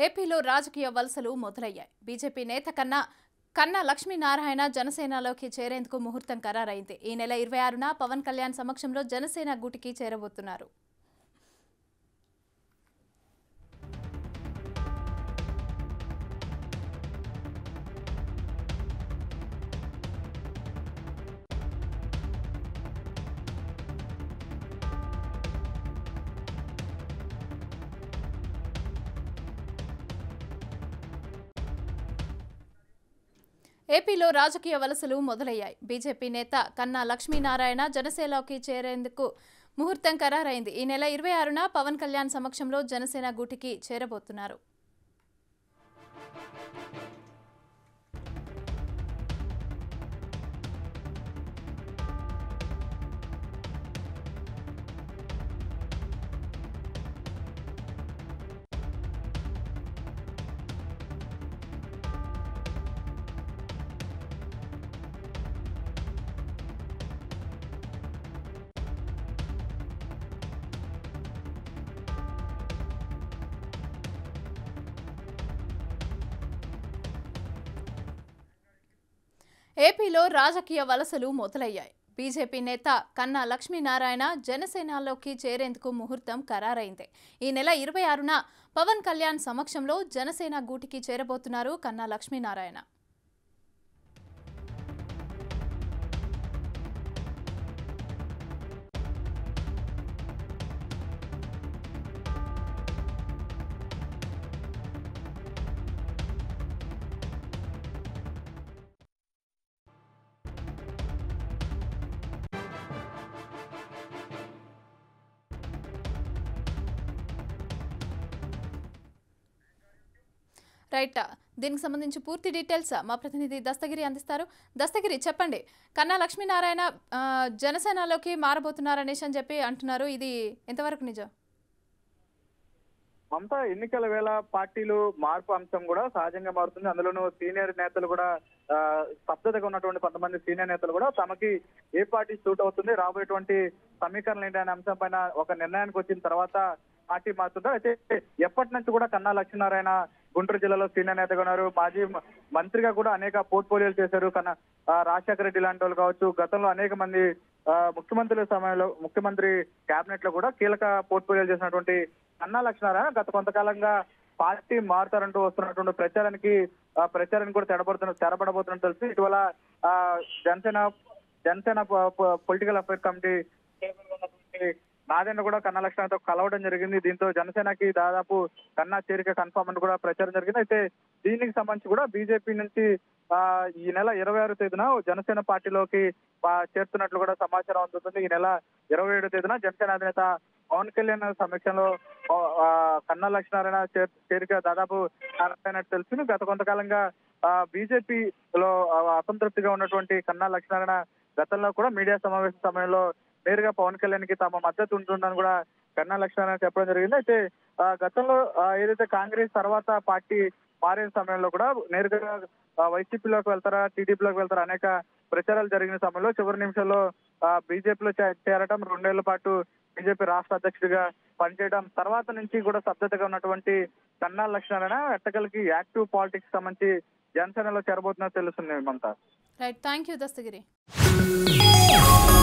ఏపీలో రాజకీయ వలసలు మొదలయ్యాయి బీజేపీ నేత కన్నా కన్నా లక్ష్మీనారాయణ జనసేనలోకి చేరేందుకు ముహూర్తం ఖరారైంది ఈ నెల ఇరవై ఆరున పవన్ కళ్యాణ్ సమక్షంలో జనసేన గూటికి చేరబోతున్నారు ఏపీలో రాజకీయ వలసలు మొదలయ్యాయి బీజేపీ నేత కన్నా లక్ష్మీనారాయణ జనసేనలోకి చేరేందుకు ముహూర్తం ఖరారైంది ఈ నెల ఇరవై ఆరున పవన్ కళ్యాణ్ సమక్షంలో జనసేన గూటికి చేరబోతున్నారు ఏపీలో రాజకీయ వలసలు మొదలయ్యాయి బీజేపీ నేత కన్నా లక్ష్మీనారాయణ జనసేనలోకి చేరేందుకు ముహూర్తం ఖరారైంది ఈ నెల ఇరవై ఆరున పవన్ కళ్యాణ్ సమక్షంలో జనసేన గూటికి చేరబోతున్నారు కన్నా లక్ష్మీనారాయణ రైట్ దీనికి సంబంధించి పూర్తి డీటెయిల్స్ మా ప్రతినిధి దస్తగిరి అందిస్తారు దస్తగిరి చెప్పండి కన్నా లక్ష్మీనారాయణ ఆ, జనసేనలోకి మారబోతున్నారనేసి అని చెప్పి అంటున్నారు ఇది ఎంతవరకు నిజం మమతా ఎన్నికల వేళ పార్టీలు మార్పు అంశం కూడా సహజంగా మారుతుంది అందులోనూ సీనియర్ నేతలు కూడా ఆ, స్తబ్దతగా ఉన్నటువంటి కొంతమంది సీనియర్ నేతలు కూడా తమకి ఏ పార్టీ సూట్ అవుతుంది రాబోయేటువంటి సమీకరణలు ఏంటి అనే అంశం పైన ఒక నిర్ణయానికి వచ్చిన తర్వాత పార్టీ మారుతుంటారు అయితే ఎప్పటి నుంచి కూడా కన్నా లక్ష్మీనారాయణ గుంటూరు జిల్లాలో సీనియర్ నేతగా ఉన్నారు మాజీ మ- మంత్రిగా కూడా అనేక పోర్ట్ఫోలియోలు చేశారు కన్నా ఆ, రాజశేఖర రెడ్డి లాంటి వాళ్ళు కావచ్చు గతంలో అనేక మంది ఆ, ముఖ్యమంత్రుల సమయంలో ముఖ్యమంత్రి కేబినెట్ లో కూడా కీలక పోర్ట్ఫోలియోలు చేసినటువంటి కన్నా లక్ష్మీనారాయణ గత కొంతకాలంగా పార్టీ మారుతారంటూ వస్తున్నటువంటి ప్రచారానికి ఆ, ప్రచారానికి కూడా తెడబడుతున్న తెరబడబోతున్నట్టు తెలిసి ఇటీవల ఆ, Janasena Janasena political affair committee chairman గా ఉన్నటువంటి నాదెండ్ర కూడా కన్నా లక్ష్మణతో కలవడం జరిగింది దీంతో జనసేనకి దాదాపు కన్నా చేరిక కన్ఫర్మ్ అని కూడా ప్రచారం జరిగింది అయితే దీనికి సంబంధించి కూడా బీజేపీ నుంచి ఆ, ఈ నెల ఇరవై ఆరో తేదీన జనసేన పార్టీలోకి ఆ, చేరుతున్నట్లు కూడా సమాచారం అందుతుంది ఈ నెల ఇరవై ఏడో తేదీన జనసేన అధినేత పవన్ కళ్యాణ్ సమీక్షలో ఆ, కన్నా లక్ష్మీనారాయణ చేర్- చేరిక దాదాపు అయినట్టు తెలిసింది గత కొంతకాలంగా బీజేపీలో అసంతృప్తిగా ఉన్నటువంటి కన్నా లక్ష్మీనారాయణ గతంలో కూడా మీడియా సమావేశం సమయంలో నేరుగా పవన్ కళ్యాణ్ కి తమ మద్దతు ఉంటుందని కూడా కన్నా లక్ష్మీనారాయణ చెప్పడం జరిగింది అయితే ఆ, గతంలో ఆ, ఏదైతే కాంగ్రెస్ తర్వాత పార్టీ మారిన సమయంలో కూడా నేరుగా ఆ, వైసీపీలోకి వెళ్తారా టీడీపీలోకి వెళ్తారా అనేక ప్రచారాలు జరిగిన సమయంలో చివరి నిమిషంలో బీజేపీలో చేరడం రెండేళ్ల పాటు బీజేపీ రాష్ట్ర అధ్యక్షుడిగా పనిచేయడం తర్వాత నుంచి కూడా స్తబ్దతగా ఉన్నటువంటి కన్నా లక్ష్మీనారాయణ ఎట్టకలకి యాక్టివ్ పాలిటిక్స్ సంబంధించి జనసేనలో చేరబోతున్నట్టు తెలుస్తుంది Mamata right thank you Dastagiri